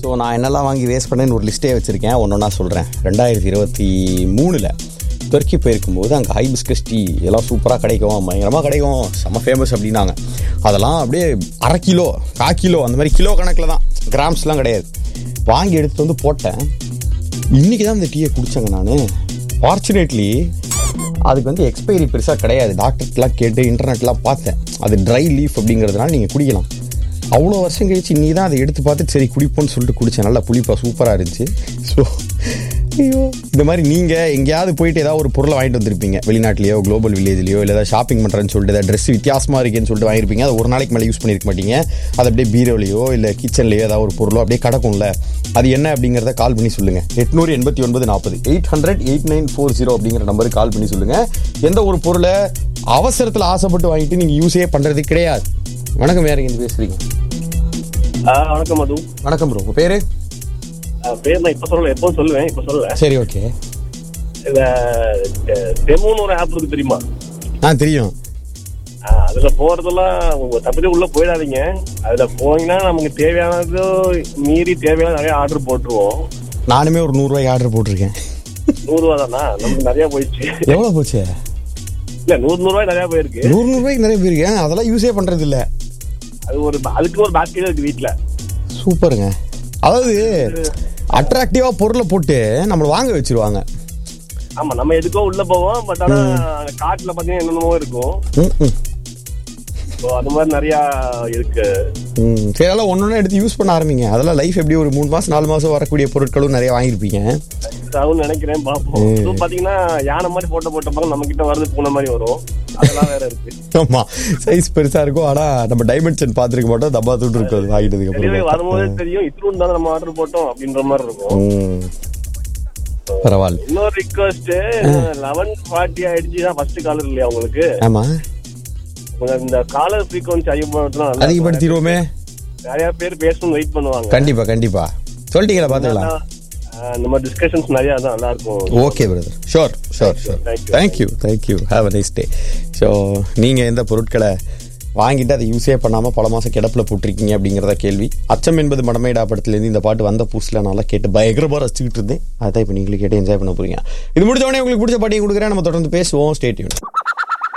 So நான் என்னெல்லாம் வாங்கி வேஸ்ட் பண்ணேன்னு ஒரு லிஸ்ட்டே வச்சுருக்கேன் ஒன்று ஒன்றா சொல்கிறேன் ரெண்டாயிரத்தி இருபத்தி மூணில் துருக்கி போயிருக்கும்போது அங்கே ஹைபிஸ்கஸ் டீ எல்லாம் சூப்பராக கிடைக்கும் பயங்கரமாக கிடைக்கும் செம்ம ஃபேமஸ் அப்படின்னாங்க அதெல்லாம் அப்படியே அரை கிலோ கா கிலோ அந்த மாதிரி கிலோ கணக்கில் தான் கிராம்ஸ்லாம் கிடையாது வாங்கி எடுத்துட்டு வந்து போட்டேன் இன்னைக்கு தான் இந்த டீயை குடிச்சேங்க நான் ஃபார்ச்சுனேட்லி அதுக்கு வந்து எக்ஸ்பைரி பெருசாக கிடையாது டாக்டர்லாம் கேட்டு இன்டர்நெட்லாம் பார்த்தேன் அது ட்ரை லீஃப் அப்படிங்கிறதுனால நீங்கள் குடிக்கலாம் அவ்வளோ வருஷம் கழிச்சு நீ தான் அதை எடுத்து பார்த்து சரி குடிப்போன்னு சொல்லிட்டு குடித்தேன் நல்லா புளிப்பா சூப்பராக இருந்துச்சு ஸோ ஐயோ இந்த மாதிரி நீங்கள் எங்கேயாவது போயிட்டு ஏதாவது ஒரு பொருளை வாங்கிட்டு வந்திருப்பீங்க வெளிநாட்டிலையோ குளோபல் வில்லேஜ்லையோ இல்லை ஏதாவது ஷாப்பிங் பண்ணுறேன்னு சொல்லிட்டு ஏதாவது ட்ரெஸ் வித்தியாசமாக இருக்குன்னு சொல்லிட்டு வாங்கியிருப்பீங்க அது ஒரு நாளைக்கு மேலே யூஸ் பண்ணியிருக்க மாட்டீங்க அது அப்படியே பீரோலையோ இல்லை கிச்சன்லையோ ஏதாவது ஒரு பொருளோ அப்படியே கிடக்கும்ல அது என்ன அப்படிங்கிறத கால் பண்ணி சொல்லுங்கள் எட்நூறு எண்பத்தி ஒன்பது நாற்பது eight hundred eight nine four zero அப்படிங்கிற நம்பருக்கு கால் பண்ணி சொல்லுங்கள் எந்த ஒரு பொருளை அவசரத்தில் ஆசைப்பட்டு வாங்கிட்டு நீங்கள் யூஸே பண்ணுறது கிடையாது வணக்கம் யாருங்க இருந்து பேசுறீங்க ஆ, வணக்கம் மது வணக்கம் ப்ரோ உங்கள் பேர் ஆ, பேர் நான் இப்ப சொல்லல எப்போ சொல்லுவேன் இப்ப சொல்லல சரி ஓகே இந்த டெமோன்னு ஒரு ஆப் இருக்கு தெரியுமா ஆ தெரியும் ஆ, அதுல போறதெல்லாம் உங்க தப்பிட்டு உள்ள போயிடாதீங்க அதுல போனீங்கன்னா நமக்கு தேவையானது மீறி தேவையான நிறைய ஆர்டர் போட்டுருவோம் நானுமே ஒரு நூறுரூவாய்க்கு ஆர்டர் போட்டிருக்கேன் நூறு ரூபா தானா நமக்கு நிறைய போயிடுச்சு எவ்வளோ போச்சு இல்ல நூறு நூறு ரூபாய் நிறைய போயிருக்கு நூறு நூறுரூவாய்க்கு நிறைய பேருக்கு ஏன் அதெல்லாம் யூஸே பண்ணுறது இல்லை அது ஒரு அதுக்கு ஒரு பாஸ்கெட் இருக்கு வீட்ல சூப்பருங்க அதாவது அட்ராக்டிவாக பொருளை போட்டு நம்மளை வாங்க வச்சிருவாங்க ஆமா நம்ம எதுக்கோ உள்ள போவோம் பட் ஆனா காட்டுல பாத்தீங்கன்னா என்னென்னமோ இருக்கும் ம், ம். So, அது மாதிரி நிறைய இருக்கு ம் சரி அதெல்லாம் ஒன்று ஒன்று எடுத்து யூஸ் பண்ண ஆரம்பிங்க அதெல்லாம் லைஃப் எப்படி ஒரு மூணு மாதம் நாலு மாதம் வரக்கூடிய பொருட்களும் நிறைய வாங்கியிருப்பீங்க ஆகும்னு நினைக்கிறேன் பாப்போம் இது பாத்தீங்கன்னா யானை மாதிரி போட்டோ போட்ட பக்கம் நம்ம கிட்ட வரது பூனை மாதிரி வரும் அதெல்லாம் வேற இருக்கு ஆமாம் சைஸ் பெருசாக இருக்கும் ஆனால் நம்ம டைமென்ஷன் பார்த்துருக்க மாட்டோம் தப்பா தூட்டு இருக்கும் அது வாங்கிட்டதுக்கு வெளியே அப்புறம் வரும்போதே தெரியும் இத்திரும் தானே நம்ம ஆர்டர் போட்டோம் அப்படின்ற மாதிரி இருக்கும் ம் பரவாயில்ல இன்னொரு ரிக்வஸ்ட் லெவன் ஃபார்ட்டி ஆயிடுச்சு தான் ஃபர்ஸ்ட் காலர் இல்லையா உங்களுக்கு ஆமாம் உங்க இந்த காலர் ஃப்ரீக்வன்சி அதிகப்படுத்தினா நல்லா இருக்கும். அதிகப்படுத்திடுவோமே நிறைய பேர் பேசணும்னு வெயிட் பண்ணுவாங்க கண்டிப்பா கண்டிப்பா சொல்லிட்டீங்களா பார்த்துக்கலாம் ஆஹ் இந்த மாதிரி டிஸ்கஷன்ஸ் நிறைய தான் நல்லா இருக்கும் okay brother sure sure sure Thank you. Thank you thank you have a nice day so நீங்கள் எந்த பொருட்களை வாங்கிட்டு அதை யூஸே பண்ணாமல் பல மாதம் கிடப்பில் போட்டிருக்கீங்க அப்படிங்கிறத கேள்வி அச்சம் என்பது மடமைடா படத்துலேருந்து இந்த பாட்டு வந்த புதுசில் நல்லா கேட்டு பயங்கரமாக ரசிச்சுக்கிட்டு இருந்தேன் அதான் இப்போ நீங்களும் கேட்டு என்ஜாய் பண்ண போறீங்க இது முடிஞ்ச உடனே உங்களுக்கு பிடிச்ச பாட்டியை கொடுக்குறேன் நம்ம தொடர்ந்து பேசுவோம் ஸ்டேட்யூன்